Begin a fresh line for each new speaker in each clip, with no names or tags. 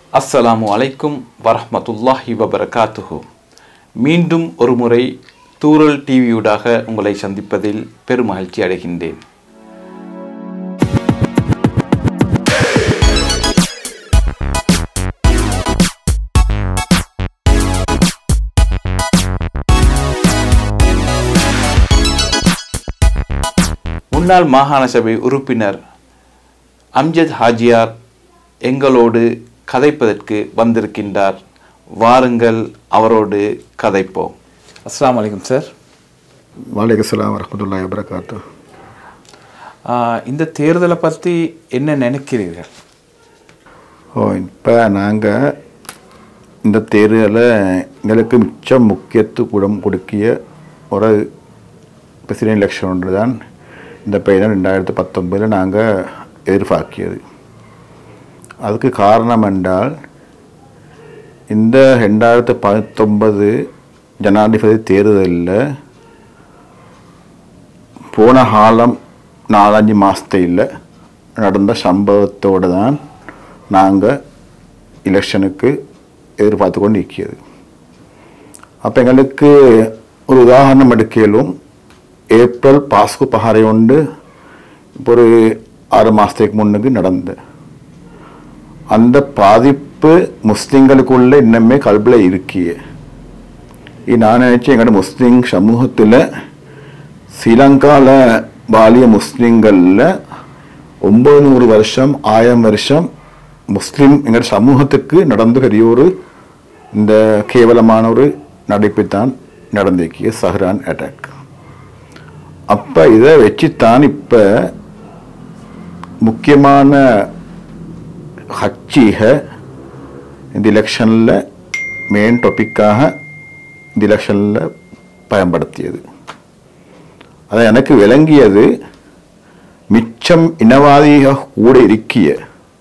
அஸ்ஸலாமு அலைக்கும் வரஹ்மத்துல்லாஹி வபரகாத்துஹு மீண்டும் ஒரு முறை தூரல் டிவியூடாக உங்களை சந்திப்பதில் பெருமகிழ்ச்சி அடைகின்றேன் முன்னாள் மாகாண சபை உறுப்பினர் அம்ஜத் ஹாஜியார் எங்களோடு கதைப்பதற்கு வந்திருக்கின்றார் வாருங்கள் அவரோடு கதைப்போம் அஸ்ஸலாமு அலைக்கும் சார்
வலைக்கம் வரமத்துல்லாஹி வபரகாத்து
ஆஹ் இந்த தேர்தலை பற்றி என்ன நினைக்கிறீர்கள்
ஓ இப்போ நாங்கள் இந்த தேர்தலில் எங்களுக்கு மிச்ச முக்கியத்துவம் கொடுக்கிய ஒரு பிரசிடென்ட் எலெக்ஷன் ஒன்று தான் இந்த பையன் ரெண்டாயிரத்து பத்தொன்பதில் நாங்கள் எதிர்பார்க்கியது அதுக்கு காரணம் என்றால் இந்த ரெண்டாயிரத்து பத்தொன்பது ஜனாதிபதி தேர்தலில் போன காலம் நாலஞ்சு மாதத்தில் நடந்த சம்பவத்தோடு தான் நாங்கள் எலெக்ஷனுக்கு எதிர்பார்த்து கொண்டு இருக்கிறது அப்போ எங்களுக்கு ஒரு உதாரணம் எடுக்கலும் ஏப்ரல் பாஸ்கு பகாரை உண்டு இப்போ ஒரு ஆறு மாதத்துக்கு முன்னுக்கு நடந்த அந்த பாதிப்பு முஸ்லீம்களுக்குள்ள இன்னமே கல்பில் இருக்கிய இது நான் நினச்சேன் எங்களோட முஸ்லீம் சமூகத்தில் ஸ்ரீலங்காவில் வாலிய முஸ்லீம்களில் ஒம்பது நூறு வருஷம் ஆயிரம் வருஷம் முஸ்லீம் எங்கள் சமூகத்துக்கு நடந்த பெரிய ஒரு இந்த கேவலமான ஒரு நடிப்புத்தான் நடந்திருக்கிய சஹ்ரான் அட்டாக் அப்போ இதை வச்சுத்தான் இப்போ முக்கியமான கட்சிக இந்த எலெக்ஷனில் மெயின் டாப்பிக்காக இந்த எலெக்ஷனில் பயன்படுத்தியது அதை எனக்கு விளங்கியது மிச்சம் இனவாதிக கூட இருக்கிய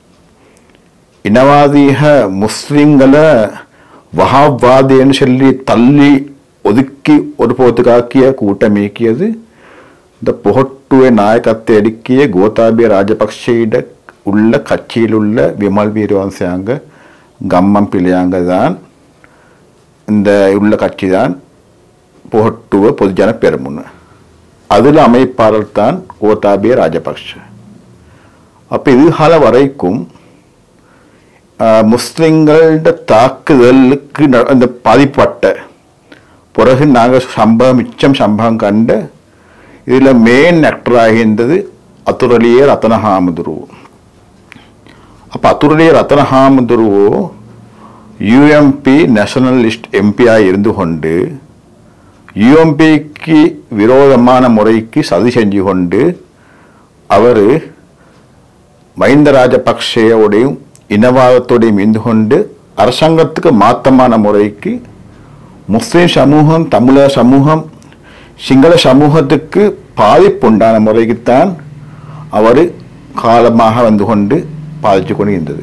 இனவாதிக முஸ்லிம்களை வஹாப்வாதின்னு சொல்லி தள்ளி ஒதுக்கி ஒரு போத்துக்காக்கிய கூட்டம் இயக்கியது இந்த புகட்டுவை நாயகத்தை அடுக்கிய கோத்தாபிய ராஜபக்ஷயிட உள்ள கட்சியிலுள்ள விமல் வீரவன்சியாங்க கம்மம் பிள்ளையாங்க தான் இந்த உள்ள கட்சி தான் புகட்டுவ பொதுஜன பெருமுன்னு அதில் அமைப்பாளர் தான் கோத்தாபிய ராஜபக்ஷ அப்போ இது கால வரைக்கும் முஸ்லிம்களோட தாக்குதலுக்கு ந- அந்த பாதிப்பட்ட பிறகு நாங்கள் சம்பவம் மிச்சம் சம்பவம் கண்டு இதில் மெயின் ஆக்டராக இருந்தது அத்துரலியே ரத்தனஹாமுதுருவு அப்போ அத்துரலியே ரத்தனஹாமுதுருவு யூஎம்பி நேஷனல் லிஸ்ட் எம்பியாக இருந்து கொண்டு யூஎம்பிக்கு விரோதமான முறைக்கு சதி செஞ்சு கொண்டு அவர் மஹிந்த ராஜபக்ஷயோடையும் இனவாதத்தோடையும் இருந்து கொண்டு அரசாங்கத்துக்கு மாத்தமான முறைக்கு முஸ்லிம் சமூகம் தமிழர் சமூகம் சிங்கள சமூகத்துக்கு பாதிப்புண்டான முறைக்குத்தான் அவர் காலமாக வந்து கொண்டு பாதிச்சு கொண்டு இருந்தது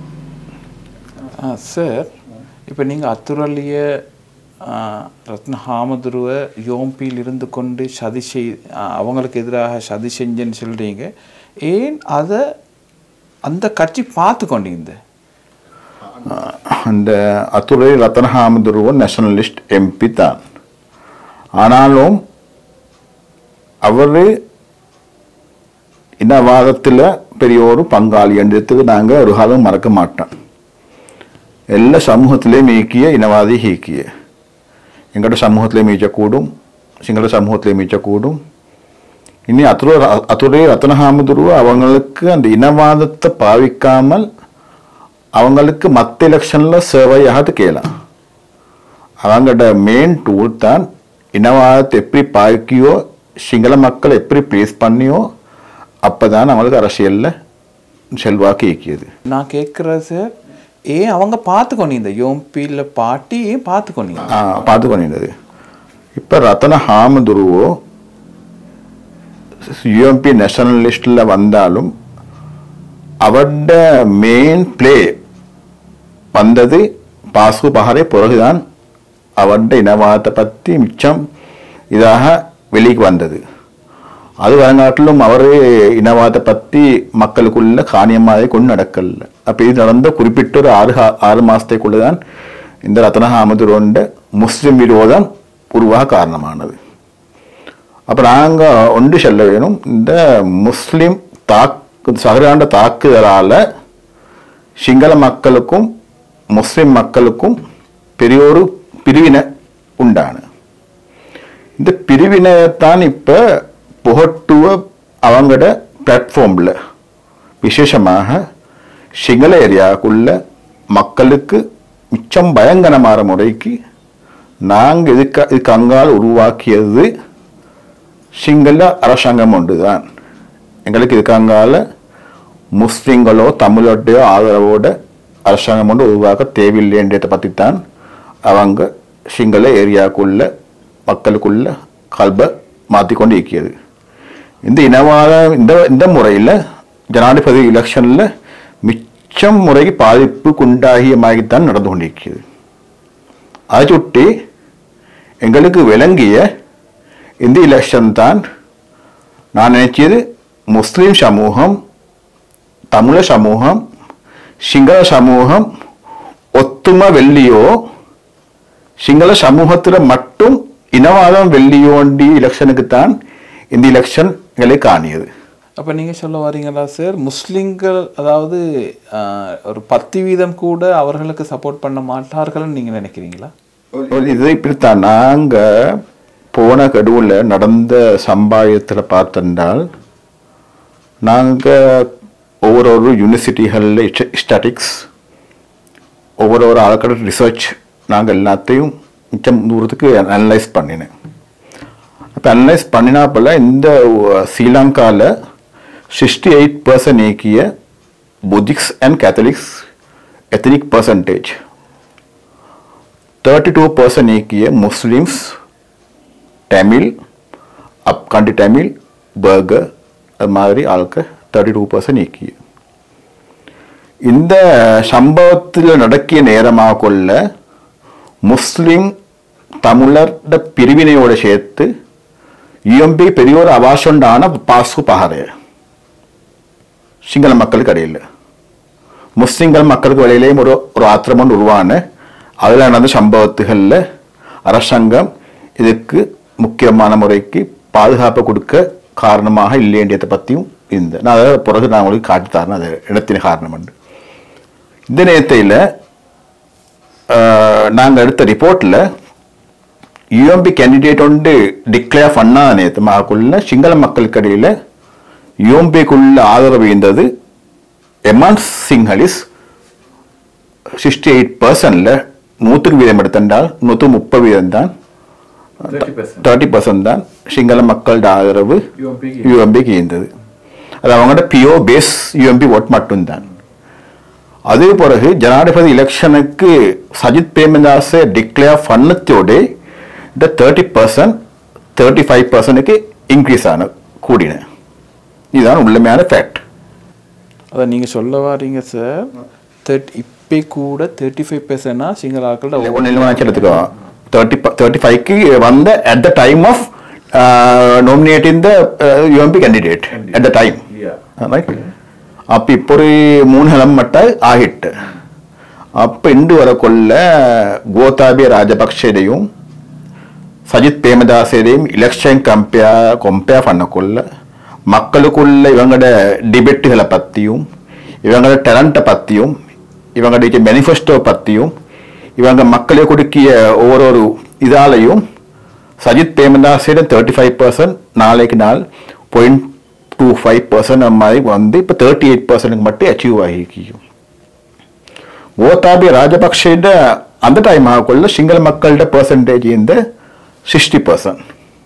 சார் இப்போ நீங்கள் அத்துரலிய ரத்ன ஹாமதுருவ யோம்பியில் இருந்து கொண்டு சதி செய் ஆஹ் அவங்களுக்கு எதிராக சதி செஞ்சேன்னு சொல்கிறீங்க ஏன் அதை அந்த கட்சி பார்த்து கொண்டிருந்த
அந்த அத்துறை ரத்தனஹாமதுருவன் நேஷனலிஸ்ட் எம்பி தான் ஆனாலும் அவர் இனவாதத்தில் பெரிய ஒரு பங்காளி என்றதுக்கு நாங்கள் ஒரு காலம் மறக்க மாட்டோம் எல்லா சமூகத்திலையும் மீக்கிய இனவாதி ஹீக்கிய எங்களோட சமூகத்திலையும் மீச்சக்கூடும் சிங்கள சமூகத்திலையும் மீச்சக்கூடும் இனி அத்துறை அத்துறை ரத்னஹாமதுருவ அவங்களுக்கு அந்த இனவாதத்தை பாவிக்காமல் அவங்களுக்கு மற்ற எலெக்ஷனில் சேவையாக கேளாம் அவங்களோட மெயின் டூல் தான் இனவாதத்தை எப்படி பாய்க்கியோ சிங்கள மக்கள் எப்படி பேஸ் பண்ணியோ அப்போ தான் அவங்களுக்கு அரசியலில் செல்வாக்கு இயக்கியது
நான் கேட்குறது சார் ஏன் அவங்க பார்த்து கொண்டிருந்த யோம்பியில் பாட்டி ஏன் பார்த்து கொண்டிருந்த
ஆ, பார்த்து பண்ணியிருந்தது இப்போ ரத்தன ஹாமதுருவோ யூஎம்பி நேஷனல் லிஸ்டில் வந்தாலும் அவரோட மெயின் ப்ளே வந்தது பாஸ்கு பஹாரே பிறகுதான் அவரோட இனவாதத்தை பற்றி மிச்சம் இதாக வெளிக்கு வந்தது அது வரங்காட்டிலும் அவர் இனவாதத்தை பற்றி மக்களுக்குள்ள காணியமாக கொண்டு நடக்கல அப்போ இது நடந்த குறிப்பிட்ட ஒரு ஆறு ஹா- ஆறு மாதத்துக்குள்ளே தான் இந்த ரத்ன ஹாமதுரோண்ட முஸ்லிம் விரோதம் உருவாக காரணமானது அப்போ நாங்கள் ஒன்று சொல்ல வேணும் இந்த முஸ்லிம் தாக்கு சகராண்ட தாக்குதலால் சிங்கள மக்களுக்கும் முஸ்லிம் மக்களுக்கும் பெரிய ஒரு பிரிவினை உண்டான இந்த பிரிவினையைத்தான் இப்போ புகட்டுவ அவங்களோட பிளாட்ஃபார்மில் விசேஷமாக சிங்கள ஏரியாவுக்குள்ள மக்களுக்கு மிச்சம் பயங்கரமான முறைக்கு நாங்கள் இதுக்கு இதுக்கு அங்கால் உருவாக்கியது சிங்கள அரசாங்கம் ஒன்று தான் எங்களுக்கு இதுக்கு அங்கால முஸ்லிம்களோ தமிழோடைய ஆதரவோட அரசாங்கம் ஒன்று உருவாக்க தேவையில்லைன்றதை பற்றி தான் அவங்க சிங்கள ஏரியாவுக்குள்ள மக்களுக்குள்ள கல்பை மாற்றிக்கொண்டு இருக்கிறது இந்த இனவாத இந்த இந்த முறையில் ஜனாதிபதி எலெக்ஷனில் மிச்சம் முறைக்கு பாதிப்புக்குண்டாகிய மாதிரித்தான் நடந்து கொண்டிருக்கிறது அதை சுட்டி எங்களுக்கு விளங்கிய இந்த எலெக்ஷன் தான் நான் நினைச்சது முஸ்லீம் சமூகம் தமிழ சமூகம் சிங்கள சமூகம் ஒத்துமை வெள்ளியோ சிங்கள சமூகத்தில் மட்டும் இனவாதம் வெள்ளியோண்டி எலெக்ஷனுக்கு தான் இந்த எலெக்ஷன் எங்களை காணியது
அப்போ நீங்கள் சொல்ல வரீங்களா சார் முஸ்லிம்கள் அதாவது ஆஹ், ஒரு பத்து வீதம் கூட அவர்களுக்கு சப்போர்ட் பண்ண மாட்டார்கள்னு நீங்கள் நினைக்கிறீங்களா
இது இப்படித்தான் நாங்கள் போன கடுவில் நடந்த சம்பாயத்தில் பார்த்தென்றால் நாங்கள் ஒவ்வொரு ஒரு யூனிவர்சிட்டிகளில் ஸ்டாட்டிக்ஸ் ஒவ்வொரு ஒரு ஆளுக்கட ரிசர்ச் நாங்கள் எல்லாத்தையும் மிச்சம் தூரத்துக்கு அனலைஸ் பண்ணினேன் அப்போ அனலைஸ் பண்ணினாப்பில் இந்த ஸ்ரீலங்காவில் சிக்ஸ்டி எயிட் பர்சன்ட் நீக்கிய Buddhists and Catholics ethnic percentage thirty two percent நீக்கிய Muslims Tamil upcountry Tamil Burgher அது மாதிரி ஆளுக்கு தேர்ட்டி டூ பர்சன்ட் நீக்கிய இந்த சம்பவத்தில் நடக்கிய நேரமாக கொள்ள முஸ்லிம் தமிழர்ட பிரிவினையோட சேர்த்து யுஎம்பி பெரியோர் அவாசண்டான பாசு பஹாரே சிங்கள மக்களுக்கு இடையில முஸ்லிம்கள் மக்களுக்கு வெளியிலேயும் ஒரு ஒரு ஆத்திரம் ஒன்று உருவான அதில் நடந்த சம்பவத்துகளில் அரசாங்கம் இதுக்கு முக்கியமான முறைக்கு பாதுகாப்பு கொடுக்க காரணமாக இல்லைன்றதை பற்றியும் இந்த நான் அதை பிறகு நான் உங்களுக்கு காட்டி தரேன் அது இடத்தின் காரணம் உண்டு இந்த நேரத்தில் நாங்கள் எடுத்த ரிப்போர்ட்டில் யுஎம்பி கேண்டிடேட் ஒன்று டிக்ளேர் பண்ணாத நேற்று மாக்குள்ள சிங்கள மக்களுக்கு இடையில் யுஎம்பிக்குள்ள ஆதரவு இருந்தது எமான் சிங்ஹலிஸ் சிக்ஸ்டி எயிட் பர்சன்டில் நூற்றுக்கு வீதம் எடுத்தால் நூற்று முப்பது வீதம் தான் தேர்ட்டி பர்சன்ட் தான் சிங்கள மக்களோட ஆதரவு யுஎம்பிக்கு இருந்தது அது அவங்களோட பிஓ பேஸ் யுஎம்பி ஓட் மட்டும்தான் அதே பிறகு ஜனாதிபதி எலெக்ஷனுக்கு சஜித் பிரேமதாஸை டிக்ளேர் பண்ணத்தோடு இந்த தேர்ட்டி பர்சன்ட் தேர்ட்டி ஃபைவ் பர்சன்ட்டுக்கு இன்க்ரீஸ் ஆன கூடின இதுதான் உண்மையான ஃபேக்ட்
அதை நீங்கள் சொல்ல வாரீங்க சார் தேர்ட்டி இப்போ கூட தேர்ட்டி ஃபைவ் பெர்சன்ட்னா சிங்கள ஆட்களோட
ஒன்று இல்லை எடுத்துக்கோ தேர்ட்டி தேர்ட்டி ஃபைவ்க்கு வந்த at the time of nominating the UNP candidate at the time right அப்போ இப்போ ஒரு மூணு ஹலம் மட்டும் ஆகிட்டு அப்போ இண்டு வரக்குள்ள கோத்தாபி ராஜபக்சேடையும் சஜித் பிரேமதாசையும் எலெக்ஷன் கம்பேர் கம்பேர் பண்ணக்குள்ள மக்களுக்குள்ள இவங்களோட டிபேட்டுகளை பற்றியும் இவங்களோட டேலண்ட்டை பற்றியும் இவங்களுடைய மேனிஃபெஸ்டோ பற்றியும் இவங்க மக்களுக்கு கொடுக்கிய ஒவ்வொரு ஒரு இதாலையும் சஜித் பிரேமதாசிடம் தேர்ட்டி ஃபைவ் பர்சன்ட் நாளைக்கு நாள் பாயிண்ட் டூ ஃபைவ் பர்சன்ட் மாதிரி வந்து இப்போ தேர்ட்டி எயிட் பர்சன்ட்டுக்கு மட்டும் அச்சீவ் ஆகிக்கும் கோத்தாபி ராஜபக்சேட அந்த டைம் ஆகக்குள்ள சிங்கள மக்களோட பர்சன்டேஜ் இந்த சிக்ஸ்டி பர்சன்ட்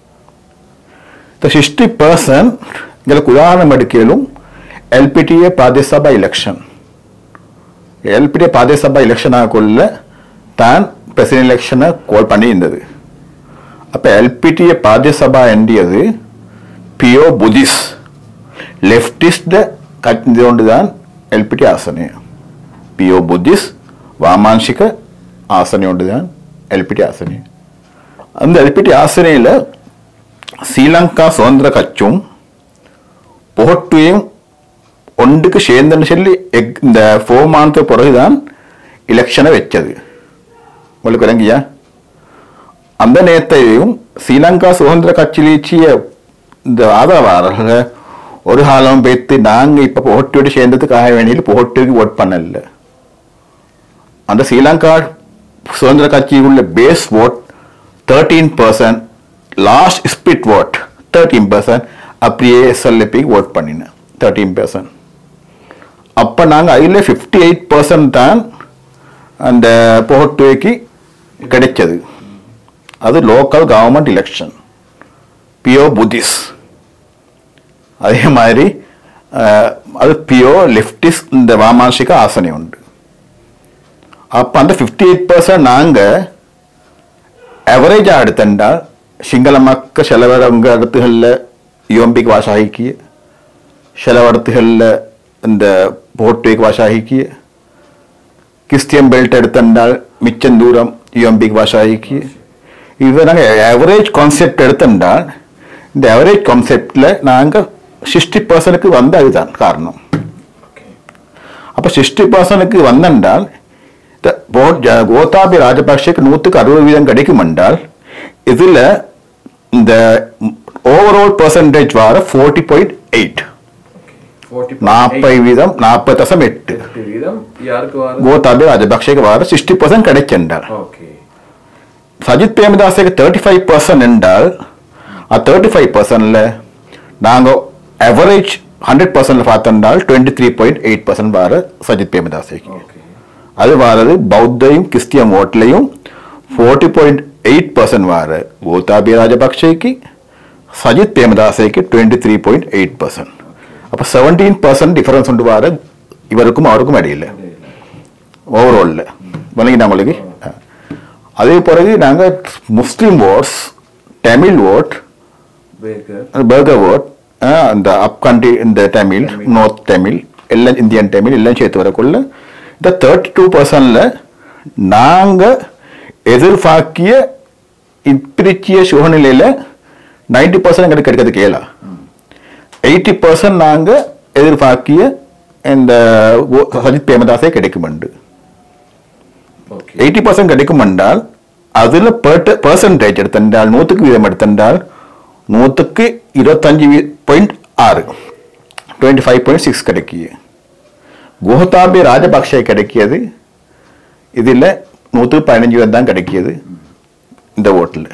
இந்த சிக்ஸ்டி பர்சன்ட் எங்களுக்கு உதாரணம் எடுக்கலும் எல்பிடிஏ பிரதேச சபா எலெக்ஷன் எல்பிடிஏ பிரதேச சபா எலெக்ஷன் ஆகக்குள்ள தான் பிரசிடென்ட் எலெக்ஷனை கோல் பண்ணியிருந்தது அப்போ எல்பிடிஏ பிரதேச சபா எண்டியது பியோ புதிஸ் ಲೆಫ್ಟಿಸ್ಟ್ ಕಟ್ಟಿಕೊಂಡು தான் எல்பிடி ஆசனை பியோ புத்திஸ் வாமான்சிக ஆசனை உண்டு தான் எல்பிடி ஆசனை அந்த எல்பிடி ஆசனையில் ஸ்ரீலங்கா சுதந்திர கட்சும் பொகட்டுவையும் ஒன்றுக்கு சேர்ந்துன்னு சொல்லி எக்- இந்த ஃபோர் மாதத்துக்கு பிறகுதான் எலெக்ஷனை வச்சது உங்களுக்கு விளங்கியா அந்த நேரத்தையும் ஸ்ரீலங்கா சுதந்திர கட்சியிலேச்சிய இந்த ஆதரவாளர்கள் ஒரு காலம் பேத்து நாங்க இப்ப போட்டியோடு சேர்ந்ததுக்காக வேண்டியில் போட்டிக்கு ஓட் பண்ணல அந்த ஸ்ரீலங்கா சுதந்திர கட்சியில் base vote thirteen percent last split vote thirteen percent அப்படியே எஸ்எல்ஏபி ஓட் பண்ணினேன் தேர்ட்டீன் பர்சன்ட் அப்போ நாங்கள் அதில் ஃபிஃப்டி எயிட் பர்சன்ட் தான் அந்த போட்டுவைக்கு கிடைச்சது அது லோக்கல் கவர்மெண்ட் எலெக்ஷன் பியோ புத்திஸ் அதே மாதிரி அஹ், அது பியோ லெஃப்டிஸ் இந்த வாமாசிக ஆசனை உண்டு அப்போ அந்த ஃபிஃப்டி எயிட் பர்சன்ட் நாங்கள் அவரேஜாக எடுத்துட்டால் சிங்கள மக்கள் சிலவரங்க இடத்துகளில் யோம்பிக் வாசாகிக்கு சில இடத்துகளில் இந்த போர்ட்டுவேக் வாசாகிக்கு கிறிஸ்டியன் பெல்ட் எடுத்துட்டால் மிச்சம் தூரம் யோம்பிக் வாசாகிக்கு இது நாங்கள் ஆவரேஜ் கான்செப்ட் எடுத்துட்டால் இந்த ஆவரேஜ் கான்செப்டில் நாங்கள் சிக்ஸ்டி பர்சனுக்கு வந்த அதுதான் காரணம் அப்போ சிக்ஸ்டி பர்சனுக்கு வந்தென்றால் இந்த போ- ஜ- கோத்தாபி ராஜபக்ஷக்கு நூற்றுக்கு அறுபது வீதம் கிடைக்கும் என்றால் இதில் இந்த ஓவரால் பர்சன்டேஜ் வர ஃபோர்ட்டி பாயிண்ட் எயிட் நாற்பது வீதம் நாற்பது தசம் எட்டு
வீதம் யாருக்கு வரும்
கோத்தாபி ராஜபக்ஷக்கு வர சிக்ஸ்டி பர்சன்ட் கிடைச்சென்றால்
ஓகே
சஜித் பிரேமதாஸுக்கு தேர்ட்டி ஃபைவ் பர்சன்ட் என்றால் ஆ தேர்ட்டி ஃபைவ் பர்சன்ட்ல நாங்கள் அவரேஜ் ஹண்ட்ரட் பர்சன்ட்ல பார்த்தோம்னால் twenty three point eight percent வர சஜித் பிரேமதாஸுக்கு
ஓகே
அது வாரது பௌத்தையும் கிறிஸ்டியன் ஓட்லையும் ஃபோர்ட்டி பாயிண்ட் எயிட் பர்சன்ட் வார கோத்தாபி ராஜபக்சேக்கு சஜித் பிரேமதாசைக்கு twenty three point eight percent அப்போ செவன்டீன் பர்சன்ட் டிஃபரன்ஸ் உண்டு வார இவருக்கும் அவருக்கும் இடையில ஓவராலில் வணங்கினா உங்களுக்கு அதே பிறகு நாங்கள் முஸ்லீம் ஓட்ஸ் தமிழ் ஓட்
பேக்கர்
பர்கர் ஓட் அந்த அப் கண்ட்ரி இந்த தமிழ் நார்த் தமிழ் எல்லாம் இந்தியன் தமிழ் எல்லாம் சேர்த்து வரக்குள்ள இந்த தேர்ட்டி டூ பர்சன்டில் நாங்கள் எதிர்பார்க்கிய இப்பிரிச்சிய சூழ்நிலையில் நைன்டி பர்சன்ட் எங்களுக்கு கிடைக்கிறது கேளா எயிட்டி பர்சன்ட் நாங்கள் எதிர்பார்க்கிய இந்த ஓ- சஜித் பிரேமதாசே கிடைக்குமெண்டு
ஓகே
எயிட்டி பர்சன்ட் கிடைக்கும் என்றால் அதில் பர்சன்டேஜ் எடுத்தென்றால் நூற்றுக்கு வீதம் எடுத்தென்றால் நூற்றுக்கு இருபத்தஞ்சு பாயிண்ட் ஆறு டுவெண்ட்டி ஃபைவ் பாயிண்ட் சிக்ஸ் கிடைக்கிது கோத்தாபி ராஜபக்ஷ கிடைக்கியது இதில் நூற்றுக்கு பதினஞ்சு வீதம் தான் கிடைக்கியது இந்த ஓட்டில்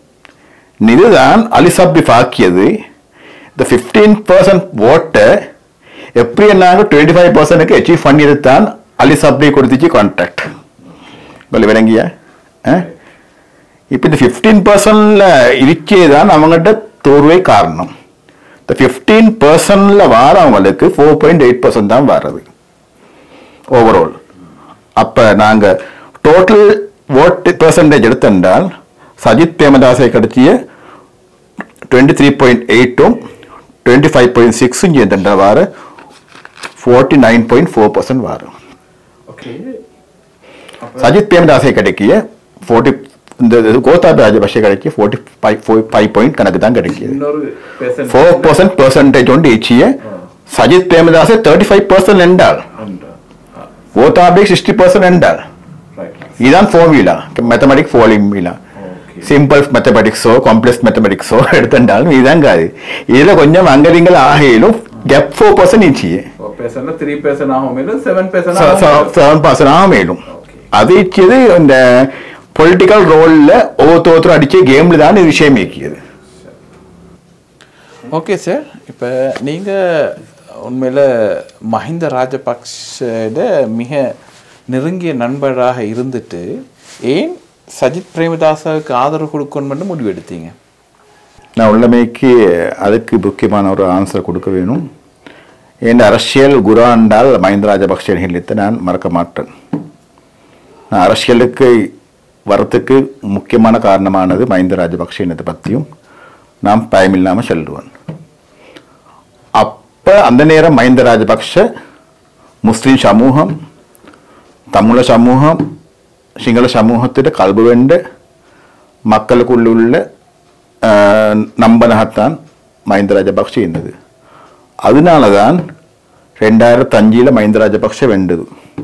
இதுதான் அலிசப்டி பாக்கியது இந்த ஃபிஃப்டீன் பர்சன்ட் ஓட்டை எப்படி நாங்கள் டுவெண்ட்டி ஃபைவ் பர்சன்ட்டுக்கு அச்சீவ் பண்ணியது தான் அலிசப்டி கொடுத்துச்சு கான்ட்ராக்ட் உங்களுக்கு விளங்கியா இப்போ இந்த ஃபிஃப்டீன் பர்சன்ட்ல இருக்கே தான் அவங்ககிட்ட தோர்வே காரணம் இந்த ஃபிஃப்டீன் பர்சன்ட்ல வாரவங்களுக்கு ஃபோர் பாயிண்ட் எயிட் பர்சன்ட் தான் வர்றது ஓவரால் அப்போ நாங்கள் டோட்டல் ஓட்டு பெர்சன்டேஜ் எடுத்தென்றால் சஜித் பிரேமதாசை கிடைச்சிய டுவெண்ட்டி த்ரீ பாயிண்ட் எயிட்டும் டுவெண்ட்டி ஃபைவ் பாயிண்ட் சிக்ஸும் சேர்ந்துட்டா வார forty nine point four percent வரும்
ஓகே
சஜித் பிரேமதாசை கிடைக்கிய ஃபோர்ட்டி இந்த இது கோத்தாபி ராஜபக்ஷ கிடைக்கிய ஃபோர்ட்டி ஃபைவ் ஃபைவ் பாயிண்ட் கணக்கு தான் கிடைக்கிது
இன்னொரு percent
ஃபோர் பர்சன்ட் பெர்சன்டேஜ் ஒன்று இச்சிய சஜித் பிரேமதாசை தேர்ட்டி ஃபைவ் பர்சன்ட் என்றால்
உண்டு. ஆ,
கோத்தாபி சிக்ஸ்டி பர்சன்ட் என்றால்
right.
இதுதான் formula mathematic formula
Okay.
Simple மேத்தமெட்டிக்ஸோ காம்ப்ளெக்ஸ் மேத்தமெட்டிக்ஸோ எடுத்துட்டாலும் இதுதான் காது இதுல கொஞ்சம் அங்கரிங்கள் ஆகையிலும் கெப் ஃபோர் பர்சன்ட் இச்சி
Four percent ல three percent ஆகும் மேலும் seven percent ஆகும் மேலும்.
செவன் பர்சன்ட் ஆக மேலும்
Okay.
அது இச்சது இந்த பொலிட்டிக்கல் ரோல்ல ஒவ்வொருத்தரும் அடிச்ச கேம்ல தான் இது விஷயம் இயக்கியது
ஓகே சார் இப்போ நீங்கள் உண்மையில் மஹிந்த ராஜபக்ஷோட மிக நெருங்கிய நண்பராக இருந்துட்டு ஏன் சஜித் பிரேமதாசாவுக்கு ஆதரவு கொடுக்கணும்னு முடிவு எடுத்தீங்க
நான் உள்ளமைக்கு அதுக்கு முக்கியமான ஒரு ஆன்சர் கொடுக்க வேணும் என் அரசியல் குராண்டால் மஹிந்த ராஜபக்ஷ நிகழ்த்தை நான் மறக்க மாட்டேன் நான் அரசியலுக்கு வரத்துக்கு முக்கியமான காரணமானது மஹிந்த ராஜபக்ஷ இனத்தை பற்றியும் நான் பயமில்லாமல் சொல்லுவேன் அப்போ அந்த நேரம் மஹிந்த ராஜபக்ஷ முஸ்லீம் சமூகம் தமிழ சமூகம் சிங்கள சமூகத்திட்ட கல்பு வேண்ட மக்களுக்குள்ள நம்பனாகத்தான் மஹிந்த ராஜபக்ஷ இருந்தது அதனால தான் ரெண்டாயிரத்தி அஞ்சில் மஹிந்த ராஜபக்ஷ வெண்டது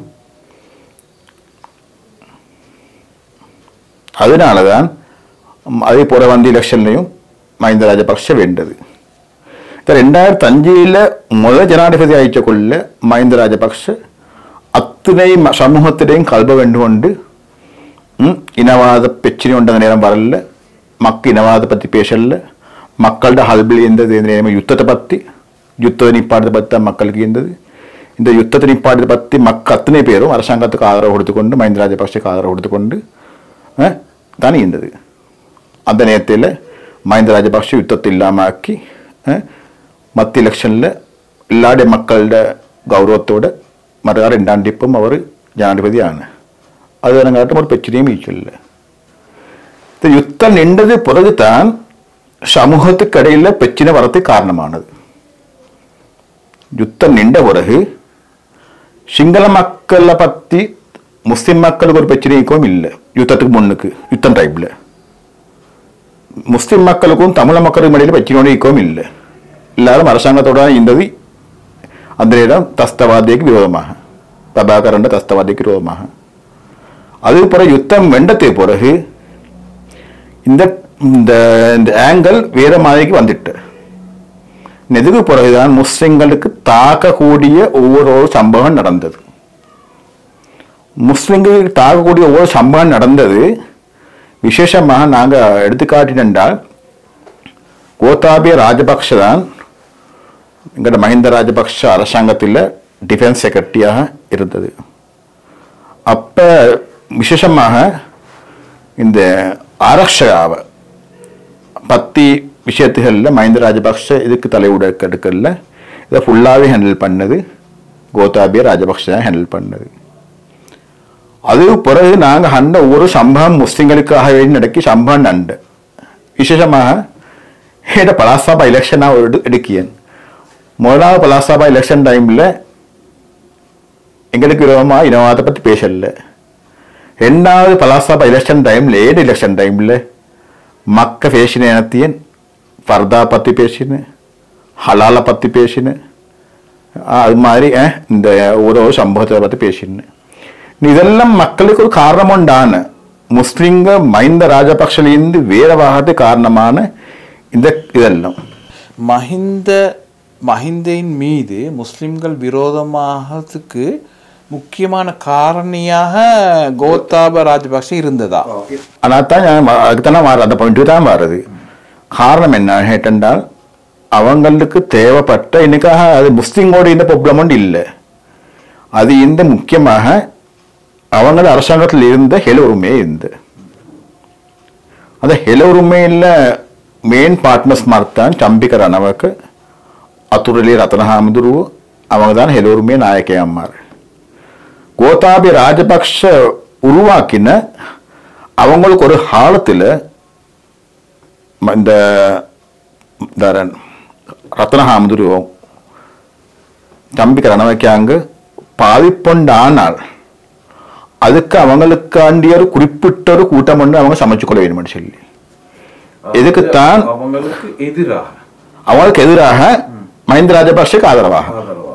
அதனால தான் அதே போல வந்த எலெக்ஷன்லையும் மஹிந்த ராஜபக்ஷ வெண்டது இந்த ரெண்டாயிரத்தி அஞ்சில் முதல் ஜனாதிபதி ஆயிச்சக்குள்ள மஹிந்த ராஜபக்ஷ அத்தனை ம- சமூகத்திலையும் கல்ப வேண்டுகொண்டு ம், இனவாத பிரச்சனை உண்டு அந்த நேரம் வரல மக்க இனவாத பற்றி பேசல மக்களோட ஹல்பில் இருந்தது இந்த நேரம் யுத்தத்தை பற்றி யுத்தத்தை நிப்பாட்டத்தை பற்றி தான் மக்களுக்கு இருந்தது இந்த யுத்தத்தை நிப்பாட்டத்தை பற்றி மக்கள் அத்தனை பேரும் அரசாங்கத்துக்கு ஆதரவு கொடுத்துக்கொண்டு மஹிந்த ராஜபக்ஷக்கு ஆதரவு கொடுத்துக்கொண்டு அஹ், தான் இருந்தது அந்த நேரத்தில் மஹிந்த ராஜபக்ஷ யுத்தத்தை இல்லாமல் ஆக்கி அஹ், மத்திய எலெக்ஷனில் எல்லாருடைய மக்களோட கௌரவத்தோட மறு ரெண்டாம் டிப்பும் அவர் ஜனாதிபதி ஆன அது எனங்காட்டும் ஒரு பிரச்சனையும் இல்லை இந்த யுத்தம் நின்றது பிறகுதான் சமூகத்துக்கு இடையில பிரச்சனை வரதுக்கு காரணமானது யுத்தம் நின்ற பிறகு சிங்கள மக்களை பத்தி முஸ்லிம் மக்களுக்கு ஒரு பிரச்சனைக்கும் இல்லை யுத்தத்துக்கு முன்னுக்கு யுத்தம் டைப்ல முஸ்லிம் மக்களுக்கும் தமிழ் மக்களுக்கும் இடையில பிரச்சனை இருக்கவும் இல்லை எல்லாரும் அரசாங்கத்தோட இருந்தது அந்த இடம் தஸ்தவாதிக்கு விரோதமாக பிரபாகரன் தஸ்தவாதிக்கு விரோதமாக அதுக்கு பிறகு யுத்தம் வெண்டத்துக்கு பிறகு இந்த இந்த இந்த ஆங்கிள் வேற மாதிரிக்கு வந்துட்டு இதுக்கு பிறகுதான் முஸ்லிம்களுக்கு தாக்கக்கூடிய ஒவ்வொரு ஒரு சம்பவம் நடந்தது முஸ்லிம்களுக்கு தாக்கக்கூடிய ஒவ்வொரு சம்பவம் நடந்தது விசேஷமாக நாங்கள் எடுத்துக்காட்டினென்றால் கோத்தாபிய ராஜபக்ஷ தான் எங்களோட மஹிந்த ராஜபக்ஷ அரசாங்கத்தில் டிஃபென்ஸ் செக்ரட்டரியாக இருந்தது அப்போ விசேஷமாக இந்த ஆரக்ஷகாவை பத்தி விஷயத்துகளில் மஹிந்த ராஜபக்ஷ இதுக்கு தலைவிட எடுக்கல இதை ஃபுல்லாகவே ஹேண்டில் பண்ணது கோத்தாபிய ராஜபக்ஷ தான் ஹேண்டில் பண்ணது அது பிறகு நாங்கள் அந்த ஒரு சம்பவம் முஸ்லிம்களுக்காக வேண்டி நடக்கி சம்பவம் நண்டு விசேஷமாக ஏட பலாசாபா எலெக்ஷனாக ஒரு எடுக்கியன் முதலாவது பலாசாபா எலெக்ஷன் டைமில் எங்களுக்கு விரோதமாக இனவாதத்தை பற்றி பேசல ரெண்டாவது பலாசாபா எலெக்ஷன் டைமில் ஏடு எலெக்ஷன் டைமில் மக்க பேசின இனத்தியன் ஃபர்தா பற்றி பேசினேன் ஹலாலை பற்றி பேசினேன் அது மாதிரி அஹ், இந்த ஒரு ஒரு சம்பவத்தை பற்றி பேசினேன் இதெல்லாம் மக்களுக்கு ஒரு காரணம் உண்டான முஸ்லிங்க மைந்த ராஜபக்ஷலேருந்து வேறவாகிறது காரணமான இந்த இதெல்லாம்
மஹிந்த மஹிந்தின் மீது முஸ்லிம்கள் விரோதமாகத்துக்கு முக்கியமான காரணியாக கோத்தாப ராஜபக்ஷ இருந்ததா
ஆனால் தான் நான் வ- அதுக்கு தான் மாறு அந்த பாயிண்ட்டு தான் வருது காரணம் என்ன கேட்டென்றால் அவங்களுக்கு தேவைப்பட்ட இன்னைக்காக அது முஸ்லீமோட இந்த ப்ராப்ளம் ஒன்று இல்லை அது இந்த முக்கியமாக அவங்கள அரசாங்கத்தில் இருந்த ஹெல உரிமை இருந்து அந்த ஹெல உரிமையில் மெயின் பார்ட்னர்ஸ் மாதிரி தான் ಚಂಬಿಕ ರಣವಕ್ಕೆ ಅತುರಲಿ ರತನಹಾಮದುರು அவங்க தான் ஹெல உரிமை நாயக்கையம்மார் கோத்தாபி ராஜபக்ஷ உருவாக்கின அவங்களுக்கு ஒரு காலத்தில் இந்த தரன் ரத்னஹாமுதுருவம் தம்பிக்கு ரணவைக்காங்க பாதிப்புண்டானால் அதுக்கு அவங்களுக்காண்டிய ஒரு குறிப்பிட்ட ஒரு கூட்டம் ஒன்று அவங்க சமைச்சு கொள்ள வேணும்னு சொல்லி இதுக்குத்தான்
அவங்களுக்கு எதிராக
அவங்களுக்கு எதிராக மஹிந்த ராஜபக்ஷக்கு ஆதரவாக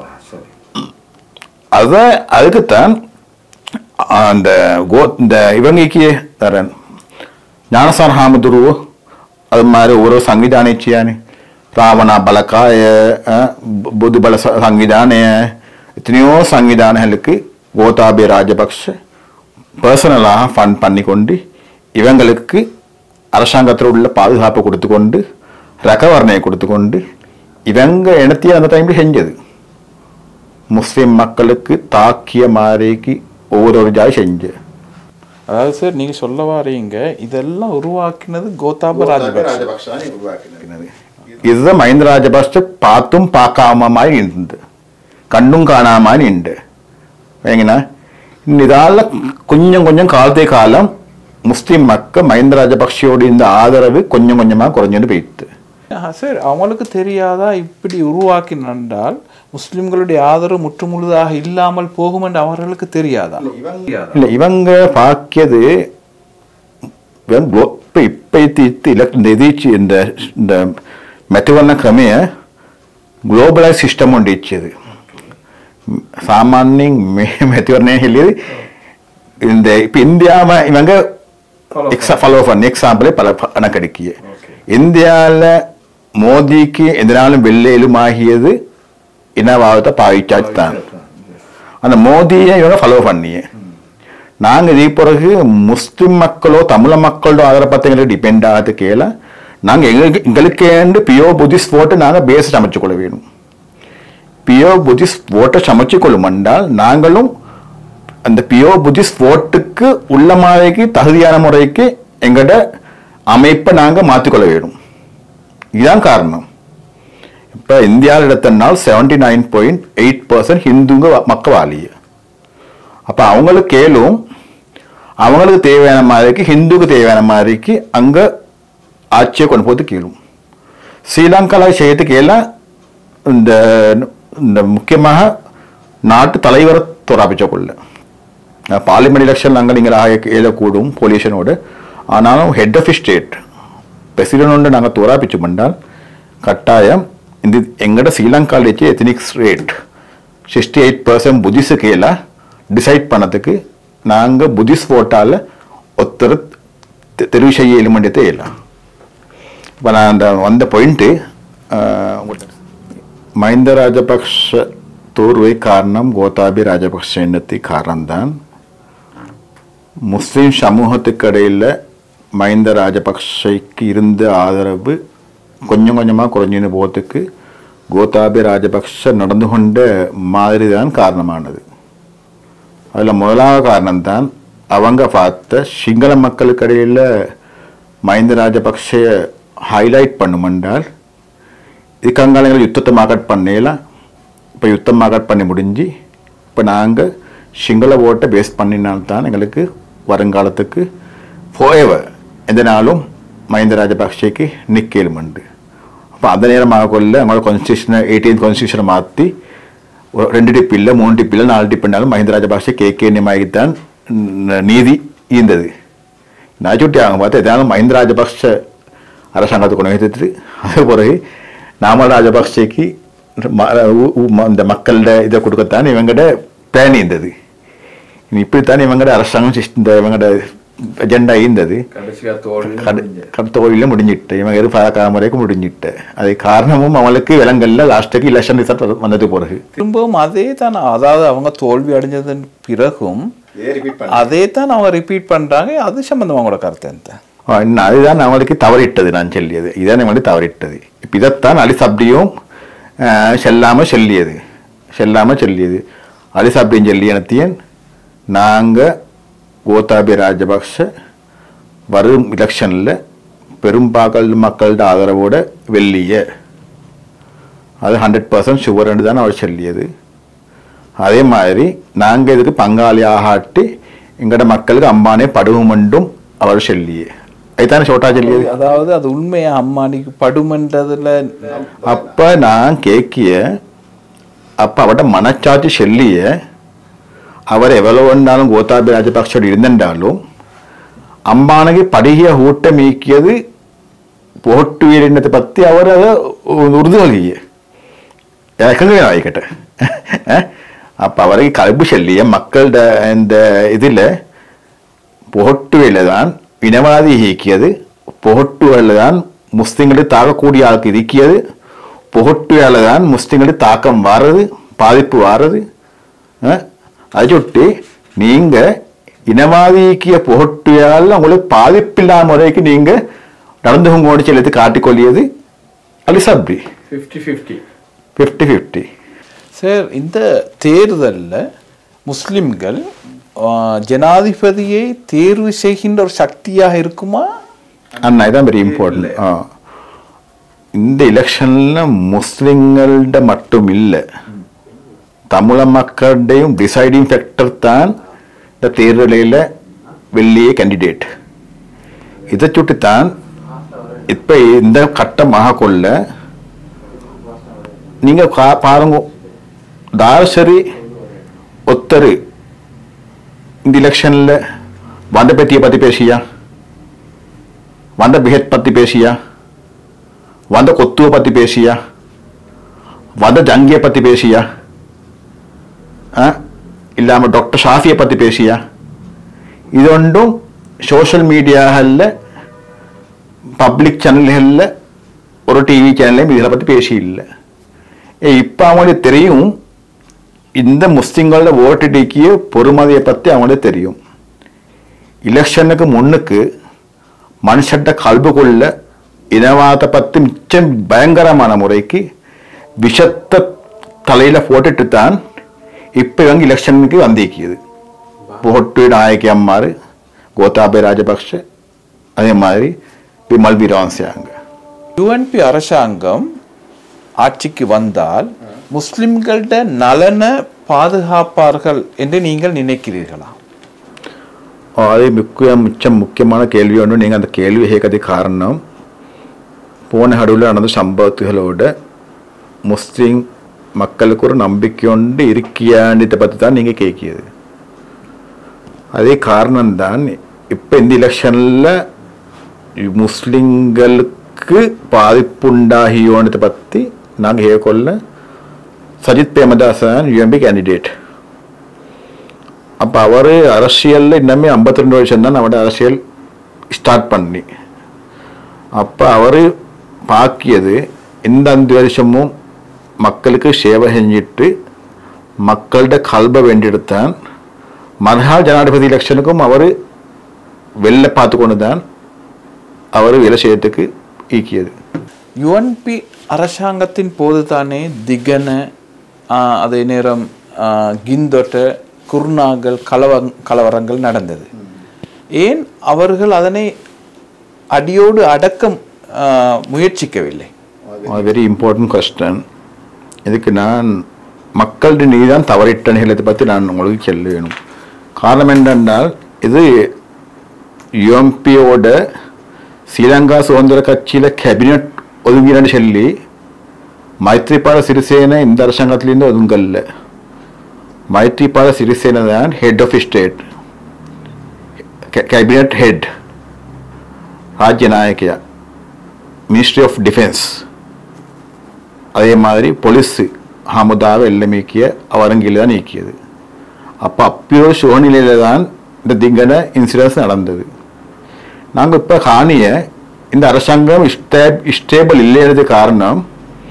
அத அதுக்குத்தான் அந்த கோ இந்த இவங்கக்கு தரன் ஞானசார ஹாமதுரு அது மாதிரி ஒரு ಸಂವಿಧಾನ ಇಚ್ಛೆಯಾನೆ ರಾವಣ ಬಲಕಾಯ ಬುದ್ಧ ಬಲ ಸಂವಿಧಾನ எத்தனையோ சங்கிதானங்களுக்கு கோதாபே ராஜபக்ஷ பர்சனலாக ஃபண்ட் பண்ணி கொண்டு இவங்களுக்கு அரசாங்கத்தில் உள்ள பாதுகாப்பு கொடுத்து கொண்டு ரகவரணையை கொடுத்து கொண்டு இவங்க இனத்தையே அந்த டைமில் செஞ்சது முஸ்லிம் மக்களுக்கு தாக்கிய மாதிரிக்கு ஒவ்வொரு ஒரு ஜாய் செஞ்சு
அதாவது சார் நீங்க சொல்ல வாரீங்க இதெல்லாம் உருவாக்கினது கோத்தாப ராஜபக்ஷ
இதுதான் மஹிந்த ராஜபக்ஷ பார்த்தும் பார்க்காமமாய் இருந்தது கண்ணும் காணாமல் ഉണ്ട് എങ്ങനെ ഇതാളെ കുഞ്ഞും കുഞ്ഞും കാലത്തെ കാലം முஸ்லிம் மக்கள் மஹிந்த ராஜபக்ஷயோட இந்த ஆதரவு கொஞ்சம் கொஞ்சமா குறைஞ்சுட்டு போயிடுது
ஆஹ் சார் அவங்களுக்கு தெரியாதா இப்படி உருவாக்கி நன்றால் முஸ்லிம்களுடைய ஆதரவு முற்றுமுழுதாக இல்லாமல் போகும் என்று அவர்களுக்கு தெரியாதா
இல்ல இவங்க பாக்கியது இவன் glo- இப்ப இப்ப இத்தி இலக் இந்த இது இந்த இந்த மெத்துவர்ண ಕ್ರಮೆಯ ಗ್ಲೋಬಲೈಸ್ ಸಿಸ್ಟಮ್ ಉಂಡು ಇಚ್ಚಿದು சாமானியம் மெத்திவரனே சொல்லியது இந்த இப்போ இந்தியாவை இவங்க எக்ஸா ஃபாலோ பண்ணி எக்ஸாம்பிளே பல கணக்கெடுக்கிய இந்தியாவில் மோதிக்கு எதிராலும் வெள்ளையிலுமாகியது இனவாதத்தை பாவிச்சாச்சு தான் அந்த மோதியை இவங்க ஃபாலோ பண்ணிய நாங்கள் இதே பிறகு முஸ்லிம் மக்களோ தமிழ மக்களோ அதை பற்றி எங்களுக்கு டிபெண்ட் ஆகிறது கேள நாங்கள் எங்களுக்கு எங்களுக்கேண்டு பியோ புத்திஸ்ட் போட்டு நாங்கள் பேஸ் சமைச்சு கொள்ள வேணும் பியோ புத்திஸ்ட் போட்டை சமைச்சு கொள்ளும் என்றால் நாங்களும் அந்த பியோ புத்திஸ்ட் ஓட்டுக்கு உள்ள மாதிரிக்கு தகுதியான முறைக்கு எங்களோட அமைப்பை நாங்கள் மாற்றிக்கொள்ள வேணும் இதுதான் காரணம் இப்போ இந்தியாவில் எடுத்தனால் seventy nine point eight percent ஹிந்துங்க வ- மக்கள் வாழிய அப்போ அவங்களுக்கு கேளும் அவங்களுக்கு தேவையான மாதிரிக்கு ஹிந்துக்கு தேவையான மாதிரிக்கு அங்கே ஆட்சியை கொண்டு போது கேளும் ஸ்ரீலங்காவில் செய்யறதுக்கு எல்லாம் இந்த இந்த முக்கியமாக நாட்டு தலைவரை துறாப்பிச்ச கொள்ள பார்லிமெண்ட் எலெக்ஷன் நாங்கள் நீங்கள் எழுதக்கூடும் பொலியூஷனோடு ஆனாலும் ஹெட் ஆஃப் ஸ்டேட் பிரசிடென்ட் நாங்கள் துறாப்பிச்சு பண்ணால் கட்டாயம் இந்த எங்கட ஸ்ரீலங்காவில் வச்சு ethnics rate sixty eight percent Buddhist கீழே டிசைட் பண்ணதுக்கு நாங்கள் புதிஸ் ஓட்டால் ஒருத்தர் தெ- தெரிவு செய்ய எலிமெண்ட்டே இல்லை இப்போ நான் அந்த வந்த பாயிண்ட்டு மஹிந்த ராஜபக்ஷ தோர்வை காரணம் கோத்தாபி ராஜபக்ஷ எண்ணத்தை காரணம்தான் முஸ்லீம் சமூகத்துக்கு இடையில் மஹிந்த ராஜபக்ஷைக்கு இருந்த ஆதரவு கொஞ்சம் கொஞ்சமாக குறைஞ்சின்னு போகிறதுக்கு கோத்தாபி ராஜபக்ஷ நடந்து கொண்ட மாதிரி தான் காரணமானது அதில் முதலாவது காரணம்தான் அவங்க பார்த்த சிங்கள மக்களுக்கு இடையில் மஹிந்த ராஜபக்ஷைய ஹைலைட் பண்ணுமென்றால் இதுக்கங்காலங்கள் யுத்தத்தை மார்க்கெட் பண்ணலாம் இப்போ யுத்தம் மார்க்கெட் பண்ணி முடிஞ்சு இப்போ நாங்கள் சிங்கள ஓட்டை பேஸ் பண்ணினால்தான் எங்களுக்கு வருங்காலத்துக்கு ஃபோஎவர் எந்த நாளும் மஹிந்த ராஜபக்ஷேக்கு நிற்கலுமெண்டு அப்போ அந்த நேரமாக கொள்ள அவங்களோட கான்ஸ்டியூஷனை எயிட்டீன் கான்ஸ்டியூஷனை மாற்றி ஒரு ரெண்டு டிப் இல்லை மூணு டிப் இல்லை நாலு டிப் இருந்தாலும் மஹிந்த ராஜபக்ஷ கே கே நியமாகித்தான் ந- நீதி ஈந்தது நான் சுட்டி அவங்க பார்த்து எதாவது மஹிந்த ராஜபக்ஷ அரசாங்கத்தை கொண்டு வைத்துட்டு அதே பிறகு நாமல் ராஜபக்ஷக்கு ம- உ- உ- ம- இந்த மக்களோட இதை கொடுக்கத்தான் இவங்கட பிளான் இருந்தது இனி இப்படித்தான் இவங்கட அரசாங்கம் சிஸ்- இந்த இவங்கட அஜெண்டா இருந்தது
கடைசியாக தோல்
கடத்தோழியில் முடிஞ்சிட்டு இவங்க இரு பல வரைக்கும் முடிஞ்சிட்டு அது காரணமும் அவங்களுக்கு விலங்கல்ல லாஸ்ட்டுக்கு எலெக்ஷன் ரிசல்ட் வந்தது பிறகு
திரும்பவும் அதே தான் அதாவது அவங்க தோல்வி அடைஞ்சதன் பிறகும் அதே தான் அவங்க ரிப்பீட் பண்றாங்க அது சம்பந்தமா உங்களோட கருத்து என்ன
ஆ, இன்னும் அதுதான் அவங்களுக்கு தவறிட்டது நான் சொல்லியது இதான் அவங்களுக்கு தவறிட்டது இப்போ இதைத்தான் அலிசப்டியும் செல்லாம சொல்லியது செல்லாம சொல்லியது அலிசப்டியும் சொல்லியனத்தையும் நாங்கள் கோத்தாபி ராஜபக்ஷ வரும் எலெக்ஷனில் பெரும்பாகல் மக்களோட ஆதரவோட வெள்ளிய அது ஹண்ட்ரட் பர்சன்ட் ஷுவர்னு தான் அவர் சொல்லியது அதே மாதிரி நாங்கள் இதுக்கு பங்காளியாகாட்டி எங்கட மக்களுக்கு அம்மானே படுவோமென்றும் அவர் சொல்லியே அதுதானே ஷோட்டா சொல்லியது
அதாவது அது உண்மையா அம்மானிக்கு படுமன்றதுல
அப்ப நான் கேக்கிய அப்ப அவட மனச்சாட்சி சொல்லிய அவர் எவ்வளவு வேண்டாலும் கோத்தாபி ராஜபக்ஷோடு இருந்திருந்தாலும் அம்பானகி படிகிய ஊட்டம் மீக்கியது போட்டு வீரினத்தை பத்தி அவர் அதை உறுதுவகிய எனக்குங்க ஆகிக்கிட்ட அப்ப அவருக்கு கல்பு சொல்லிய மக்களோட இந்த இதுல புகட்டுவையில் தான் இனவாதி இயக்கியது புகட்டுவையில் தான் முஸ்லிம்களை தாக்கக்கூடிய ஆளுக்கு இருக்கியது புகட்டுவையால் தான் முஸ்லிம்களை தாக்கம் வாரது பாதிப்பு வாரது அஹ், அதை சுட்டி நீங்க இனவாதி இயக்கிய புகட்டுவையால் உங்களுக்கு பாதிப்பில்லாத முறைக்கு நீங்க நடந்து கொண்டு செலுத்தி காட்டிக்கொள்ளியது Ali Sabry
fifty fifty
fifty fifty
sir இந்த தேர்தல்ல முஸ்லிம்கள் ஆ, ஜனாதிபதியை தேர்வு செய்கின்ற ஒரு சக்தியாக இருக்குமா
அண்ணா இதான் வெரி இம்பார்ட்டன்ட் ஆ இந்த எலெக்ஷனில் முஸ்லிம்கள்ட மட்டும் இல்லை தமிழ மக்களுடையும் டிசைடிங் ஃபேக்டர் தான் இந்த தேர்தலில் வெள்ளிய கேண்டிடேட் இதை சுட்டித்தான் இப்போ இந்த கட்டமாக கொள்ள நீங்கள் கா பாருங்க தாசரி ஒத்தரு இந்த எலெக்ஷனில் வந்த பெட்டியை பற்றி பேசியா வந்த பிஹெத் பற்றி பேசியா வந்த கொத்துவை பற்றி பேசியா வந்த ஜங்கியை பற்றி பேசியா இல்லாமல் டாக்டர் ஷாஃபியை பற்றி பேசியா இது ஒன்றும் சோஷியல் மீடியாகளில் பப்ளிக் சேனல்களில் ஒரு டிவி சேனல்லையும் இதில் பற்றி பேசி இல்லை ஏ இப்போ அவங்களுக்கு தெரியும் இந்த முஸ்லிம்களோட ஓட்டுடிக்கிய பொறுமதியை பற்றி அவங்களுக்கு தெரியும் இலெக்ஷனுக்கு முன்னுக்கு மனுஷட்ட கல்புக்குள்ள இனவாதத்தை பற்றி மிச்சம் பயங்கரமான முறைக்கு விஷத்தை தலையில் போட்டுட்டு தான் இப்போ இவங்க இலெக்ஷனுக்கு வந்திருக்குது போட்டு நாயக்கி அம்மாரு கோத்தாபே ராஜபக்ஷ அதே மாதிரி விமல் வீரவன்சியாங்க
யுஎன்பி அரசாங்கம் ஆட்சிக்கு வந்தால் முஸ்லிம்களோட நலனை பாதுகாப்பார்கள் என்று நீங்கள் நினைக்கிறீர்களா
அது முக்கிய மிச்சம் முக்கியமான கேள்வி ஒன்று நீங்கள் அந்த கேள்வி கேட்கறது காரணம் போன நடுவில் நடந்த சம்பவத்துகளோட முஸ்லீம் மக்களுக்கு ஒரு நம்பிக்கை ஒன்று இருக்கியான்றதை பற்றி தான் நீங்கள் கேட்கியது அதே காரணம்தான் இப்போ இந்த எலெக்ஷனில் முஸ்லிம்களுக்கு பாதிப்புண்டாகியோன்றதை பற்றி நாங்கள் கேட்கொள்ள சஜித் பிரேமதாசன் யூஎம்பி கேண்டிடேட் அப்போ அவர் அரசியலில் இன்னமே ஐம்பத்தி ரெண்டு வருஷம் தான் அவரோட அரசியல் ஸ்டார்ட் பண்ணி அப்போ அவர் பாக்கியது இந்த அஞ்சு வருஷமும் மக்களுக்கு சேவை செஞ்சிட்டு மக்களோட கல்பை வேண்டியெடுத்தான் மறுநாள் ஜனாதிபதி எலெக்ஷனுக்கும் அவர் வெளில பார்த்து கொண்டு தான் அவர் வேலை செய்யறதுக்கு ஈக்கியது
யுஎன்பி அரசாங்கத்தின் போதுதானே திகன ஆஹ், அதே நேரம் ஆஹ், கிந்தொட்ட குருநாகல் கலவ கலவரங்கள் நடந்தது ஏன் அவர்கள் அதனை அடியோடு அடக்க ஆஹ், முயற்சிக்கவில்லை
வெரி இம்பார்ட்டன்ட் கொஸ்டன் இதுக்கு நான் மக்களுடைய நீதி தான் தவறிட்ட நிகழத்தை பற்றி நான் உங்களுக்கு சொல்ல வேணும் காரணம் என்னென்றால் இது யுஎம்பியோட ஸ்ரீலங்கா சுதந்திர கட்சியில் கேபினட் ஒதுங்கினு சொல்லி மைத்ரிபால சிறிசேன இந்த அரசாங்கத்திலேருந்து ஒதுங்கல்ல மைத்ரிபால சிறிசேன தான் head of state cabinet head ராஜ்ய நாயக்கியா மினிஸ்ட்ரி ஆஃப் டிஃபென்ஸ் அதே மாதிரி பொலிஸு ஹமுதாவை எல்லாம் நீக்கிய அவரங்கில் தான் நீக்கியது அப்போ அப்பயோ சூழ்நிலையில் தான் இந்த திங்கன இன்சிடென்ட்ஸ் நடந்தது நாங்கள் இப்போ காணிய இந்த அரசாங்கம் ஸ்டே ஸ்டேபிள் இல்லைன்றது காரணம்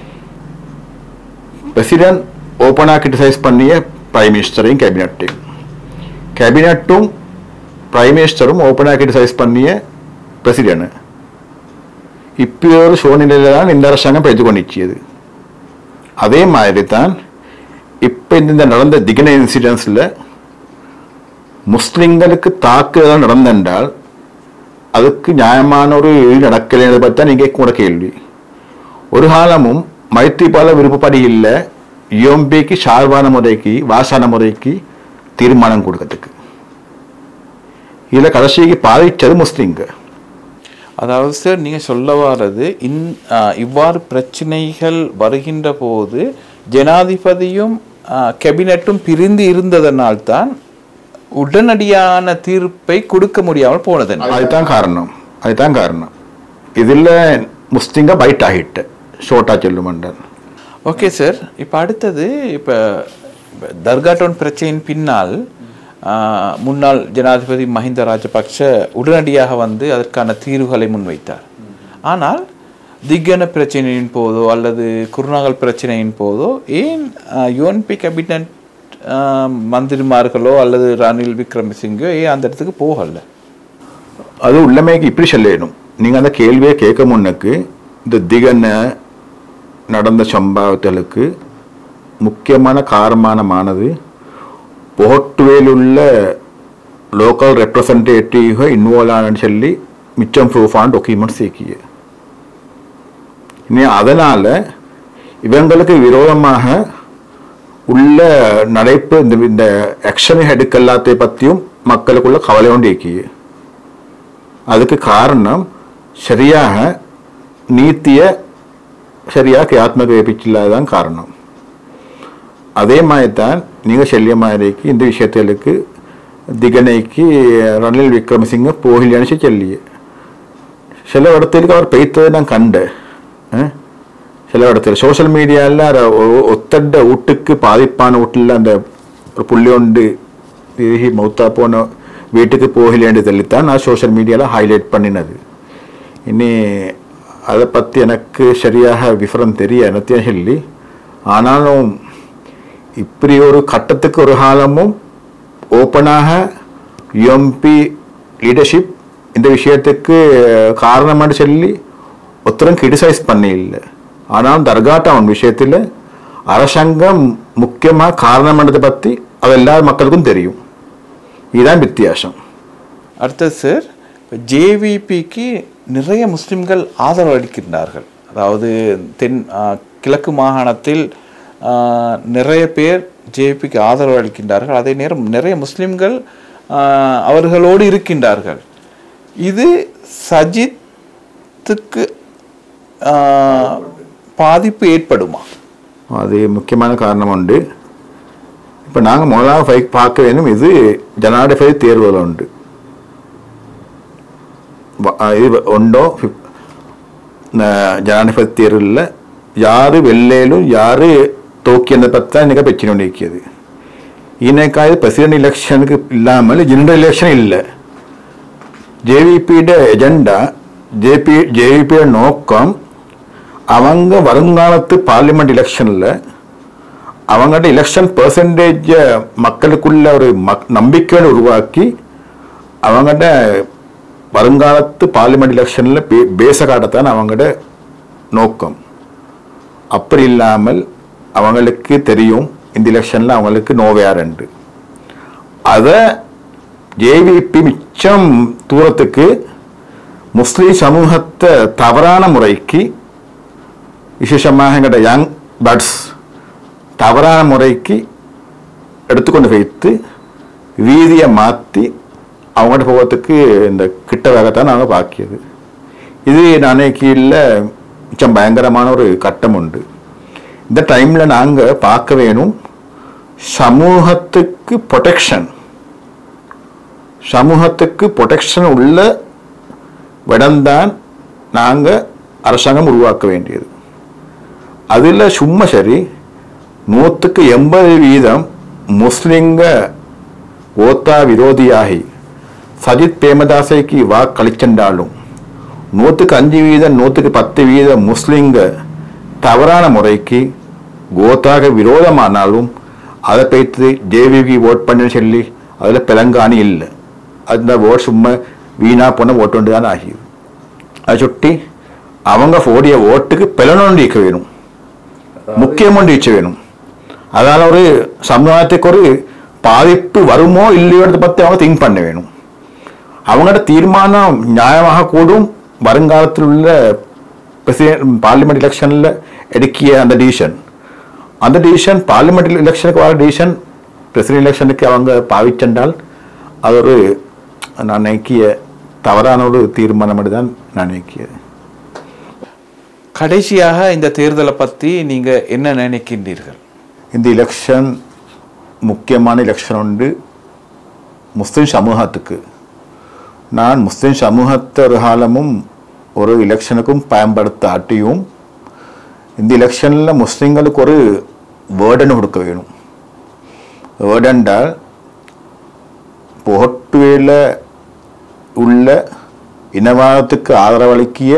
பிரசிடென்ட் ஓப்பனாக கிரிட்டிசைஸ் பண்ணிய பிரைம் மினிஸ்டரையும் கேபினட்டையும் கேபினட்டும் பிரைம் மினிஸ்டரும் ஓப்பனாக கிரிட்டிசைஸ் பண்ணிய பிரசிடென்ட் இப்போ ஒரு சூழ்நிலையில் தான் இந்த அரசாங்கம் பெய்து கொண்டிருக்கிறது அதே மாதிரி தான் இப்போ இந்த நடந்த திகன இன்சிடென்ட்ஸில் முஸ்லிம்களுக்கு தாக்குதல் நடந்தென்றால் அதுக்கு நியாயமான ஒரு இது நடக்கலைன்றதை பற்றி தான் நீங்கள் கூட கேள்வி ஒரு காலமும் மைத்ரிபால விருப்பப்படி இல்லை யோம்பிக்கு சார்பான முறைக்கு வாசான முறைக்கு தீர்மானம் கொடுக்கறதுக்கு இதில் கடைசிக்கு பாதித்தது முஸ்லீம்ங்க
அதாவது சார் நீங்கள் சொல்ல வர்றது இன் ஆஹ், இவ்வாறு பிரச்சனைகள் வருகின்ற போது ஜனாதிபதியும் ஆஹ், கேபினட்டும் பிரிந்து இருந்ததனால்தான் உடனடியான தீர்ப்பை கொடுக்க முடியாமல் போனது
அதுதான் காரணம் அதுதான் காரணம் இதில் முஸ்லிங்க பைட் ஆகிட்டு ஷோட்டா சொல்லுமன்றார்
ஓகே சார் இப்போ அடுத்தது இப்போ தர்கா டவுன் பிரச்சனையின் பின்னால் ஆஹ், முன்னாள் ஜனாதிபதி மஹிந்த ராஜபக்ஷ உடனடியாக வந்து அதற்கான தீர்வுகளை முன்வைத்தார் ஆனால் திகன பிரச்சனையின் போதோ அல்லது குருநாகல் பிரச்சனையின் போதோ ஏன் யுஎன்பி கேபினட் மந்திரிமார்களோ அல்லது ரணில் விக்ரமசிங்கோ ஏன் அந்த இடத்துக்கு போகல
அது உள்ளமைக்கு இப்படி சொல்லணும் நீங்கள் அந்த கேள்வியை கேட்க முன்னுக்கு இந்த திகன நடந்த சம்பவங்களுக்கு முக்கியமான காரணமானது போர்ட்டுவேல் உள்ள லோக்கல் ரெப்ரசன்டேட்டிவ் இன்வால்வ் ஆனன்னு சொல்லி மிச்சம் ப்ரூஃபான டாக்குமெண்ட் சேர்க்கிய இனி அதனால் இவங்களுக்கு விரோதமாக உள்ள நடைப்பு இந்த இந்த ஆக்ஷன் எடுக்க எல்லாத்தை பற்றியும் மக்களுக்குள்ள கவலை கொண்டு இருக்கிய அதுக்கு காரணம் சரியாக நீத்திய சரியாக கிரியாத்மக வேப்பிச்சில்லாதான் காரணம் அதே மாதிரி தான் நீங்கள் சொல்லிய மாதிரிக்கு இந்த விஷயத்துகளுக்கு திகனைக்கு ரணில் விக்ரமசிங்க போகலையான்னு சொல்லிய சில இடத்துக்கு அவர் பெய்த்ததை நான் கண்டேன் அஹ். சில இடத்துல சோஷியல் மீடியாவில் ஒத்தட்ட வீட்டுக்கு பாதிப்பான வீட்டில் அந்த ஒரு புள்ளி உண்டு திருகி மௌத்தா போன வீட்டுக்கு போகலேன்னு சொல்லித்தான் நான் சோஷியல் மீடியாவில் ஹைலைட் பண்ணினது இனி அதை பற்றி எனக்கு சரியாக விவரம் தெரிய என்னத்தையும் சொல்லி ஆனாலும் இப்படி ஒரு கட்டத்துக்கு ஒரு காலமும் ஓப்பனாக யுஎம்பி லீடர்ஷிப் இந்த விஷயத்துக்கு காரணம்னு சொல்லி ஒருத்தரும் கிரிட்டிசைஸ் பண்ணி இல்லை ஆனால் தர்கா டவுன் விஷயத்தில் அரசாங்கம் முக்கியமாக காரணமானதை பற்றி அது எல்லா மக்களுக்கும் தெரியும் இதுதான் வித்தியாசம்
அடுத்தது சார் ஜேவிபிக்கு நிறைய முஸ்லிம்கள் ஆதரவு அளிக்கின்றார்கள் அதாவது தென் ஆ, கிழக்கு மாகாணத்தில் ஆ, நிறைய பேர் ஜேவிபிக்கு ஆதரவு அளிக்கின்றார்கள் அதே நேரம் நிறைய முஸ்லிம்கள் ஆ, அவர்களோடு இருக்கின்றார்கள் இது சஜித்துக்கு ஆ, பாதிப்பு ஏற்படுமா
அது முக்கியமான காரணம் உண்டு இப்போ நாங்கள் முதலாவது ஃபை பார்க்க வேணும் இது ஜனாதிபதி தேர்வுகள் உண்டு வ- அஹ் இது உண்டோ ஃபிப்- ந- ஜனாதிபதி தேர்வில் யார் வெள்ளேலும் யார் தோக்கியதை பற்றி தான் இன்றைக்கி பிரச்சனை நிற்கிது இன்னைக்காவது பிரசிடென்ட் எலெக்ஷனுக்கு இல்லாமல் ஜெனரல் எலெக்ஷன் இல்லை ஜேவிபியோட எஜெண்டா ஜேபி ஜேவிபியோட நோக்கம் அவங்க வருங்காலத்து பார்லிமெண்ட் எலெக்ஷனில் அவங்கள்ட்ட எலெக்ஷன் பர்சன்டேஜ் மக்களுக்குள்ள ஒரு மக் நம்பிக்கையை உருவாக்கி அவங்கள்ட்ட வருங்காலத்து பார்லிமெண்ட் எலெக்ஷனில் பே பேச காட்டத்தான் அவங்களோட நோக்கம் அப்படி இல்லாமல் அவங்களுக்கு தெரியும் இந்த எலெக்ஷனில் அவங்களுக்கு நோவையாரண்டு அதை ஜேவிபி மிச்சம் தூரத்துக்கு முஸ்லீம் சமூகத்தை தவறான முறைக்கு விசேஷமாக எங்கள்ட யங் பட்ஸ் தவறான முறைக்கு எடுத்துக்கொண்டு வைத்து வீதியை மாற்றி அவங்கள்ட்ட போகிறதுக்கு இந்த கிட்ட வேகத்தான் நாங்கள் பாக்கியது இது நினைக்கையில் மிச்சம் பயங்கரமான ஒரு கட்டம் உண்டு இந்த டைமில் நாங்கள் பார்க்க வேணும் சமூகத்துக்கு ப்ரொடெக்ஷன் சமூகத்துக்கு ப்ரொடெக்ஷன் உள்ள இடம்தான் நாங்கள் அரசாங்கம் உருவாக்க வேண்டியது அதில் சும்மா சரி நூற்றுக்கு எண்பது வீதம் முஸ்லிங்க ஓத்தா விரோதியாகி சஜித் பிரேமதாசைக்கு வாக்களிச்சென்றாலும் நூற்றுக்கு அஞ்சு வீதம் நூற்றுக்கு பத்து வீதம் முஸ்லிங்க தவறான முறைக்கு கோத்தாக விரோதமானாலும் அதை பேத்து ஜேவிக்கு ஓட் பண்ணி சொல்லி அதில் பிளங்காணி இல்லை அந்த ஓட் சும்மா வீணா போன ஓட்டு ஒன்று தான் ஆகியது அதை சுட்டி அவங்க போடிய ஓட்டுக்கு பிளனொன்று ஈக்க வேணும் முக்கியமொன்று ஈச்ச வேணும் அதனால் ஒரு சமுதாயத்துக்கு ஒரு பாதிப்பு வருமோ இல்லையோன்றதை பற்றி அவங்க திங்க் பண்ண வேணும் அவங்களோட தீர்மானம் நியாயமாக கூடும் வருங்காலத்தில் உள்ள பிரசிடென்ட் பார்லிமெண்ட் எலெக்ஷனில் எடுக்கிய அந்த டிசிஷன் அந்த டிசிஷன் பார்லிமெண்ட் எலெக்ஷனுக்கு வர டிசிஷன் பிரசிடென்ட் எலெக்ஷனுக்கு அவங்க பாவிச்சென்றால் அது ஒரு நான் நினைக்கிய தவறான ஒரு தீர்மானம் தான் நான் நினைக்கியது
கடைசியாக இந்த தேர்தலை பற்றி நீங்கள் என்ன நினைக்கின்றீர்கள்
இந்த எலெக்ஷன் முக்கியமான எலெக்ஷன் உண்டு முஸ்லிம் சமூகத்துக்கு நான் முஸ்லிம் சமூகத்தை ஒரு காலமும் ஒரு எலெக்ஷனுக்கும் பயன்படுத்தாட்டியும் இந்த எலெக்ஷனில் முஸ்லிம்களுக்கு ஒரு வேர்டன் கொடுக்க வேணும் வேர்டென்றால் புகட்டுவேல உள்ள இனவாதத்துக்கு ஆதரவளிக்கிய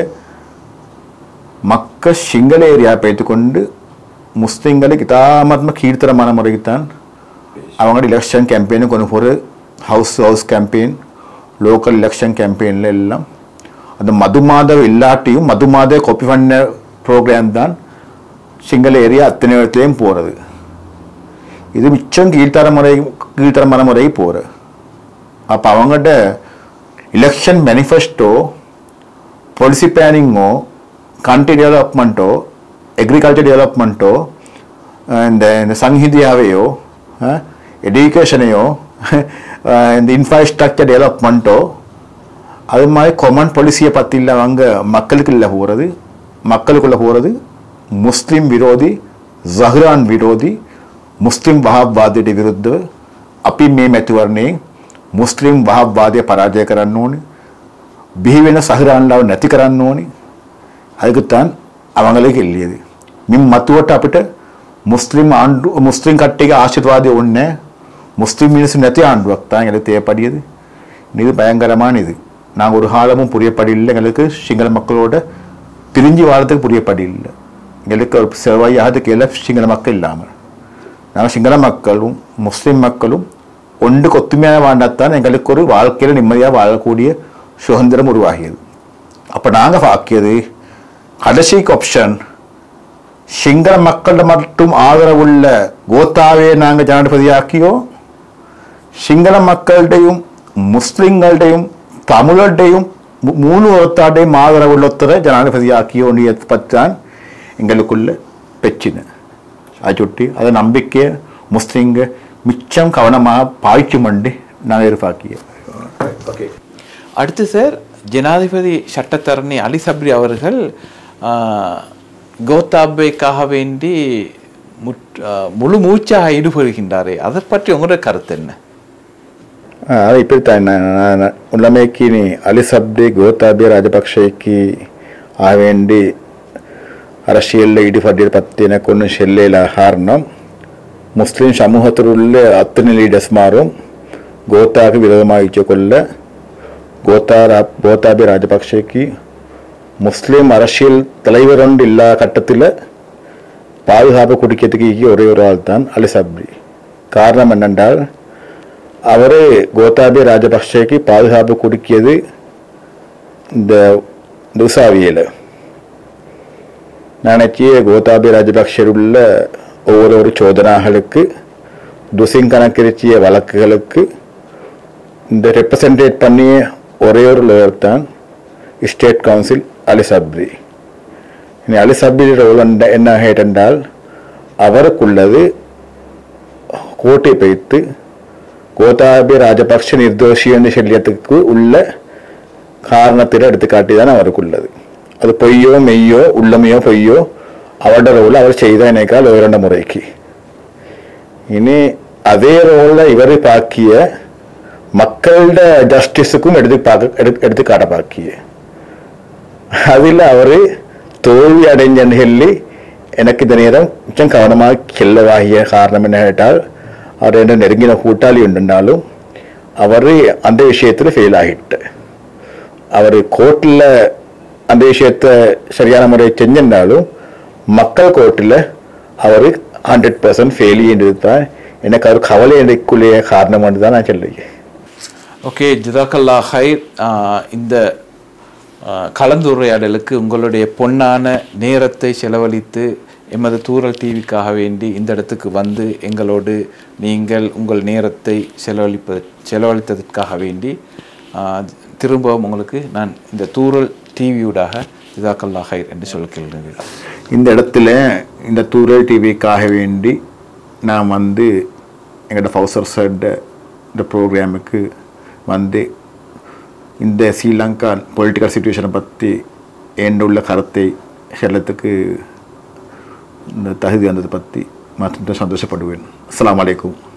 மக்க சிங்கள ஏரியா பேத்துக்கொண்டு முஸ்லிம்களுக்கு இதாமத்ம கீழ்த்தரமான முறைக்குத்தான் அவங்களோட எலெக்ஷன் கேம்பெயினு கொண்டு போகிற house house campaign local election கேம்பெயினில் எல்லாம் அந்த மதுமாதவ் இல்லாட்டியும் மதுமாத கொப்பி பண்ண ப்ரோக்ராம் தான் சிங்கள ஏரியா அத்தனை இடத்துலையும் போகிறது இது மிச்சம் கீழ்த்தரமுறை கீழ்த்தரமான முறைக்கு போகிற அப்போ அவங்கள்ட்ட எலெக்ஷன் மேனிஃபெஸ்டோ பாலிசி பிளானிங்கோ கண்ட்ரி டெவலப்மெண்ட்டோ அக்ரிகல்ச்சர் டெவலப்மெண்ட்டோ இந்த இந்த சங்கிதியாவையோ எஜுகேஷனையோ இந்த இன்ஃப்ராஸ்ட்ரக்சர் டெவலப்மெண்ட்டோ அது மாதிரி காமன் பாலிசியை பற்றி இல்லை அவங்க மக்களுக்கு இல்லை போகிறது மக்களுக்குள்ளே போகிறது முஸ்லீம் விரோதி ஜஹ்ரான் விரோதி මුස්ලිම් වහබ්වාදයට විරුද්ධව අපි මේ මැතිවරණේ මුස්ලිම් වහබ්වාදය පරාජය කරන්න ඕනේ බිහි වෙන සහරාන්ලාව නැති කරන්න ඕනේ அதுக்குத்தான் அவங்களுக்கு எல்லியது மின் மத்துவட்ட අපිට මුස්ලිම් ආණ්ඩු මුස්ලිම් කට්ටියගේ ආශිර්වාදය ඕනේ முஸ்லீம் மினிசு නැති ஆண்டுවක් தான் எங்களுக்கு தேவைப்படியது இது பயங்கரமான இது நாங்கள் ஒரு காலமும் புரியப்படில்லை எங்களுக்கு சிங்கள மக்களோட பிரிஞ்சு வாழறதுக்கு புரியப்படில்லை எங்களுக்கு ஒரு செவ்வாயாகிறதுக்கு எல்லாம் சிங்கள மக்கள் இல்லாமல் நாங்கள் சிங்கள மக்களும் முஸ்லீம் மக்களும் ஒன்றுக்கு ஒத்துமையாக வாழ்ந்தாத்தான் எங்களுக்கு ஒரு வாழ்க்கையில் நிம்மதியாக வாழக்கூடிய சுதந்திரம் உருவாகியது அப்போ நாங்கள் பார்க்கியது கடைசி ஆப்ஷன் சிங்கள மக்கள்கிட்ட மட்டும் ஆதரவுள்ள கோத்தாவே நாங்கள் ஜனாதிபதியாக்கியோ சிங்கள மக்களுடையும் முஸ்லிம்களுடையும் தமிழருடையும் மூ- மூணு ஒருத்தாடையும் ஆதரவுள்ள ஒருத்தரை ஜனாதிபதியாக்கியோன்னு பற்றிதான் எங்களுக்குள்ள பிரச்சனை அதை சுட்டி அதை நம்பிக்கையை முஸ்லீம்க மிச்சம் கவனமாக பாய்ச்சுமண்டு நாங்கள் எதிர்பார்க்கிய ஓகே
அடுத்து சார் ஜனாதிபதி சட்டத்தரணி அலி சப்ரி அவர்கள் ஆ, கோத்தாபேக்காக வேண்டி முற்- ஆ, முழு மூச்சாக ஈடுபடுகின்றாரே அதை பற்றி உங்களோட கருத்து என்ன
அது இப்படித்தான் உள்ளமைக்கு அலி சப்டி கோத்தாபி ராஜபக்ஷக்கு ஆவேண்டி அரசியலில் ஈடுபட்டு பற்றின கொண்டு செல்லையில் காரணம் முஸ்லீம் சமூகத்தில் உள்ள அத்தனை லீடர்ஸ்மாரும் கோத்தாக்கு விரோதமாக கொள்ள கோத்தா ரா- கோத்தாபி ராஜபக்ஷக்கு முஸ்லீம் அரசியல் தலைவர் ஒன்று இல்லாத கட்டத்தில் பாதுகாப்பு குடிக்கிறதுக்கு ஒரே ஒரு ஆள் தான் அலி சப்ரி காரணம் என்னென்றால் அவர் கோத்தாபி ராஜபக்ஷக்கு பாதுகாப்பு கொடுக்கியது இந்த துசாவியில் நினைச்சி கோத்தாபி ராஜபக்ஷர் உள்ள ஒவ்வொரு ஒரு சோதனாகளுக்கு துசிங் கணக்கிருச்சிய வழக்குகளுக்கு இந்த ரெப்ரசன்டேட் பண்ணிய ஒரே ஒரு லோயர் தான் ஸ்டேட் கவுன்சில் அலி சப்ரி இனி அலி சப்ரி ரோல் என்ன கேட்டென்றால் அவருக்குள்ளது கோட்டை வைத்து கோத்தாபி ராஜபக்ஷ நிர்தோஷி என்று சொல்லியத்துக்கு உள்ள காரணத்தில் எடுத்துக்காட்டி தான் அவருக்குள்ளது அது பொய்யோ மெய்யோ உள்ளமையோ பொய்யோ அவருடைய ரோல் அவர் செய்த நினைக்கால் இரண்டு முறைக்கு இனி அதே ரோல்ல இவர் பாக்கிய மக்களோட ஜஸ்டிஸுக்கும் எடுத்து பார்க்க எடுத்து எடுத்து காட்ட பாக்கிய அதில் அவர் தோல்வி அடைஞ்சன்னு சொல்லி எனக்கு இந்த நேரம் கொஞ்சம் கவனமாக செல்லவாகிய காரணம் என்ன கேட்டால் அவர் என்ன நெருங்கின கூட்டாளி உண்டுனாலும் அவர் அந்த விஷயத்தில் ஃபெயில் ஆகிட்டு அவர் கோர்ட்டில் அந்த விஷயத்தை சரியான முறை செஞ்சிருந்தாலும் மக்கள் கோர்ட்டில் அவர் ஹண்ட்ரட் பர்சன்ட் ஃபெயிலின்றது தான் எனக்கு அவர் கவலை எனக்குள்ளேயே காரணம் தான் நான் சொல்லுவேன்
ஓகே ஜிதாக்கல்லா ஹைர் ஆஹ் இந்த ஆஹ் கலந்துரையாடலுக்கு உங்களுடைய பொன்னான நேரத்தை செலவழித்து எமது தூரல் டிவிக்காக வேண்டி இந்த இடத்துக்கு வந்து எங்களோடு நீங்கள் உங்கள் நேரத்தை செலவழிப்ப செலவழித்ததற்காக வேண்டி ஆஹ் திரும்பவும் உங்களுக்கு நான் இந்த தூரல் டிவியூடாக ஜிதாக்கல்லா ஹைர் என்று சொல்லிக்கிறேன்
இந்த இடத்துல இந்த தூரல் டிவிக்காக வேண்டி நான் வந்து எங்களோட ஃபவுசர் சார்ட இந்த ப்ரோக்ராமுக்கு வந்து இந்த ஸ்ரீலங்கா பொலிட்டிக்கல் சுச்சுவேஷனை பற்றி என் உள்ள கருத்தை செல்லத்துக்கு இந்த தகுதி வந்ததை பற்றி மற்றும் சந்தோஷப்படுவேன் அஸ்ஸலாமு அலைக்கும்